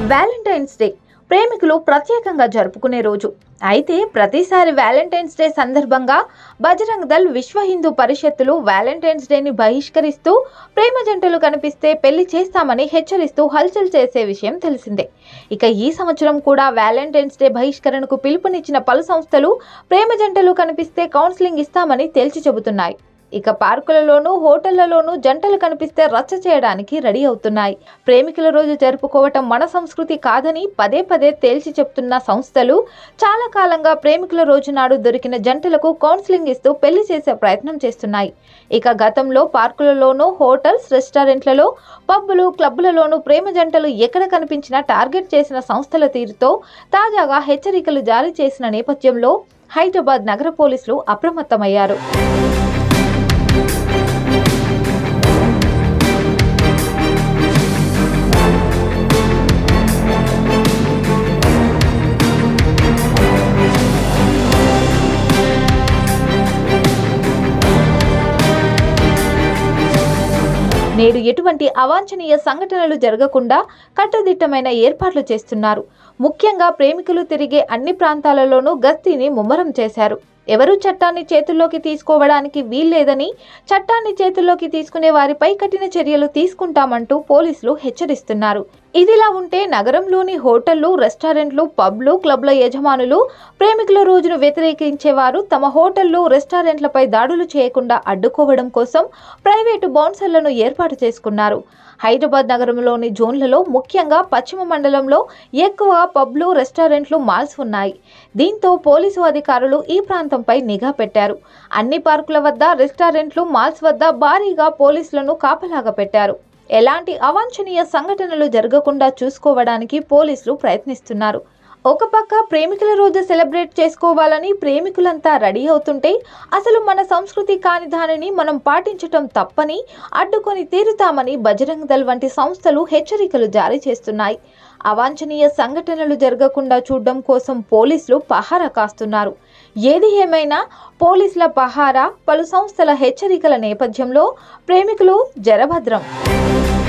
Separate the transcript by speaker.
Speaker 1: Valentine's day ప్రేమికులు ప్రత్యేకంగా జరుపుకునే రోజు అయితే ప్రతిసారి వ్యాలంటైన్స్ డే సందర్భంగా బజరంగ్ దళ్ విశ్వ హిందూ పరిషత్తులు వ్యాలంటైన్స్ డేని బహిష్కరిస్తూ ప్రేమ జంటలు కనిపిస్తే పెళ్లి చేస్తామని హెచ్చరిస్తూ హల్చల్ చేసే విషయం తెలిసిందే ఇక ఈ సంవత్సరం కూడా వ్యాలంటైన్స్ డే బహిష్కరణకు పిలుపునిచ్చిన పలు సంస్థలు ప్రేమ జంటలు కనిపిస్తే కౌన్సిలింగ్ ఇస్తామని తేల్చి చెబుతున్నాయి ఇక పార్కులలోనూ హోటళ్లలోనూ జంటలు కనిపిస్తే రచ్చ చేయడానికి రెడీ అవుతున్నాయి ప్రేమికుల రోజు జరుపుకోవటం మన సంస్కృతి కాదని పదే పదే తేల్చి చెప్తున్న సంస్థలు చాలా కాలంగా ప్రేమికుల రోజు నాడు దొరికిన జంటలకు కౌన్సిలింగ్ ఇస్తూ పెళ్లి చేసే ప్రయత్నం చేస్తున్నాయి ఇక గతంలో పార్కులలోనూ హోటల్స్ రెస్టారెంట్లలో పబ్బులు క్లబ్బులలోనూ ప్రేమ జంటలు ఎక్కడ కనిపించినా టార్గెట్ చేసిన సంస్థల తీరుతో తాజాగా హెచ్చరికలు జారీ చేసిన నేపథ్యంలో హైదరాబాద్ నగర పోలీసులు అప్రమత్తమయ్యారు నేడు ఎటువంటి అవాంఛనీయ సంఘటనలు జరగకుండా కట్టుదిట్టమైన ఏర్పాట్లు చేస్తున్నారు ముఖ్యంగా ప్రేమికులు తిరిగే అన్ని ప్రాంతాలలోనూ గస్తీని ముమ్మరం చేశారు ఎవరూ చట్టాన్ని చేతుల్లోకి తీసుకోవడానికి వీల్లేదని చట్టాన్ని చేతుల్లోకి తీసుకునే వారిపై కఠిన చర్యలు తీసుకుంటామంటూ పోలీసులు హెచ్చరిస్తున్నారు ఇదిలా ఉంటే నగరంలోని హోటళ్లు రెస్టారెంట్లు పబ్లు క్లబ్ల యజమానులు ప్రేమికుల రోజును వ్యతిరేకించేవారు తమ హోటళ్లు రెస్టారెంట్లపై దాడులు చేయకుండా అడ్డుకోవడం కోసం ప్రైవేటు బౌన్సర్లను ఏర్పాటు చేసుకున్నారు హైదరాబాద్ నగరంలోని జోన్లలో ముఖ్యంగా పశ్చిమ మండలంలో ఎక్కువ పబ్లు రెస్టారెంట్లు మాల్స్ ఉన్నాయి దీంతో పోలీసు అధికారులు ఈ ప్రాంతంపై నిఘా పెట్టారు అన్ని పార్కుల వద్ద రెస్టారెంట్లు మాల్స్ వద్ద భారీగా పోలీసులను కాపలాగా పెట్టారు ఎలాంటి అవాంఛనీయ సంఘటనలు జరగకుండా చూసుకోవడానికి పోలీసులు ప్రయత్నిస్తున్నారు ఒక పక్క ప్రేమికుల రోజు సెలబ్రేట్ చేసుకోవాలని ప్రేమికులంతా రెడీ అవుతుంటే అసలు మన సంస్కృతి కాని దానిని మనం పాటించటం తప్పని అడ్డుకొని తీరుతామని బజరంగ్ దళ్ వంటి సంస్థలు హెచ్చరికలు జారీ చేస్తున్నాయి అవాంఛనీయ సంఘటనలు జరగకుండా చూడడం కోసం పోలీసులు పహారా కాస్తున్నారు ఏది ఏమైనా పోలీసుల పహారా పలు సంస్థల హెచ్చరికల నేపథ్యంలో ప్రేమికులు జరభద్రం